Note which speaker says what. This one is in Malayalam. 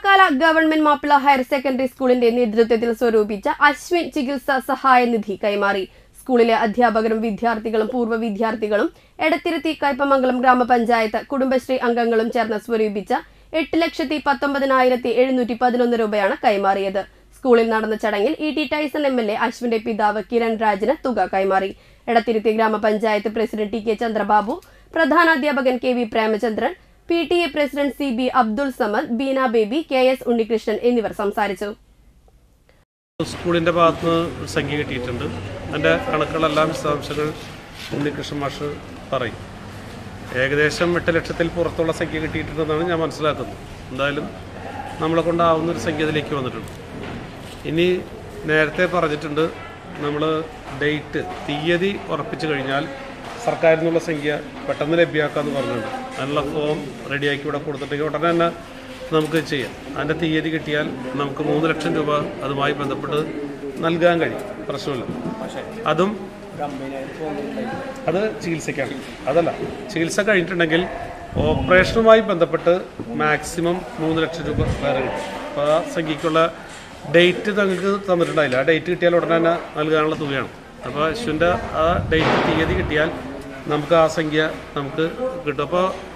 Speaker 1: ചമ്പക്കാല ഗവൺമെന്റ് മാപ്പിള ഹയർ സെക്കൻഡറി സ്കൂളിന്റെ നേതൃത്വത്തിൽ സ്വരൂപിച്ച അശ്വിൻ ചികിത്സാ സഹായ നിധി കൈമാറി സ്കൂളിലെ അധ്യാപകരും വിദ്യാർത്ഥികളും പൂർവ്വ വിദ്യാർത്ഥികളും എടത്തിരുത്തി കയ്പമംഗലം ഗ്രാമപഞ്ചായത്ത് കുടുംബശ്രീ അംഗങ്ങളും ചേർന്ന് സ്വരൂപിച്ച എട്ട് ലക്ഷത്തി പത്തൊമ്പതിനായിരത്തി എഴുന്നൂറ്റി പതിനൊന്ന് രൂപയാണ് കൈമാറിയത് സ്കൂളിൽ നടന്ന ചടങ്ങിൽ E T Tyson M L A അശ്വിന്റെ പിതാവ് കിരൺ രാജിന് തുക കൈമാറി എടത്തിരുത്തി ഗ്രാമപഞ്ചായത്ത് പ്രസിഡന്റ് ടി കെ ചന്ദ്രബാബു പ്രധാനാധ്യാപകൻ K V Premachandran P T A president C B Abdul Samad Beena Baby K S Unnikrishnan എന്നിവർ സംസാരിച്ചു
Speaker 2: സ്കൂളിൻ്റെ ഭാഗത്ത് നിന്ന് സംഖ്യ കിട്ടിയിട്ടുണ്ട് അതിൻ്റെ കണക്കുകളെല്ലാം വിശദാംശങ്ങൾ ഉണ്ണികൃഷ്ണൻ മാഷ് പറയും ഏകദേശം എട്ട് ലക്ഷത്തിൽ പുറത്തുള്ള സംഖ്യ കിട്ടിയിട്ടുണ്ടെന്നാണ് ഞാൻ മനസ്സിലാക്കുന്നത് എന്തായാലും നമ്മളെ കൊണ്ടാവുന്ന ഒരു സംഖ്യ അതിലേക്ക് വന്നിട്ടുണ്ട് ഇനി നേരത്തെ പറഞ്ഞിട്ടുണ്ട് നമ്മൾ ഡേറ്റ് തീയതി ഉറപ്പിച്ചു കഴിഞ്ഞാൽ സർക്കാരിൽ നിന്നുള്ള സംഖ്യ പെട്ടെന്ന് ലഭ്യമാക്കാമെന്ന് പറഞ്ഞിട്ടുണ്ട് അതിനുള്ള ഫോം റെഡിയാക്കി ഇവിടെ കൊടുത്തിട്ടുണ്ടെങ്കിൽ ഉടനെ തന്നെ നമുക്ക് ചെയ്യാം അതിൻ്റെ തീയതി കിട്ടിയാൽ നമുക്ക് മൂന്ന് ലക്ഷം രൂപ അതുമായി ബന്ധപ്പെട്ട് നൽകാൻ കഴിയും പ്രശ്നമില്ല അതും അത് ചികിത്സയ്ക്കാണ് അതല്ല ചികിത്സ കഴിഞ്ഞിട്ടുണ്ടെങ്കിൽ ഓപ്പറേഷനുമായി ബന്ധപ്പെട്ട് മാക്സിമം മൂന്ന് ലക്ഷം രൂപ വേറെ കിട്ടും അപ്പോൾ ആ സംഖ്യയ്ക്കുള്ള ഡേറ്റ് നിങ്ങൾക്ക് തന്നിട്ടുണ്ടായില്ല ആ ഡേറ്റ് കിട്ടിയാൽ ഉടനെ തന്നെ നൽകാനുള്ള തുകയാണ് അപ്പോൾ അശ്വിൻ്റെ ആ ഡേറ്റ് തീയതി കിട്ടിയാൽ നമുക്ക് ആ സംഖ്യ നമുക്ക് കിട്ടും അപ്പോൾ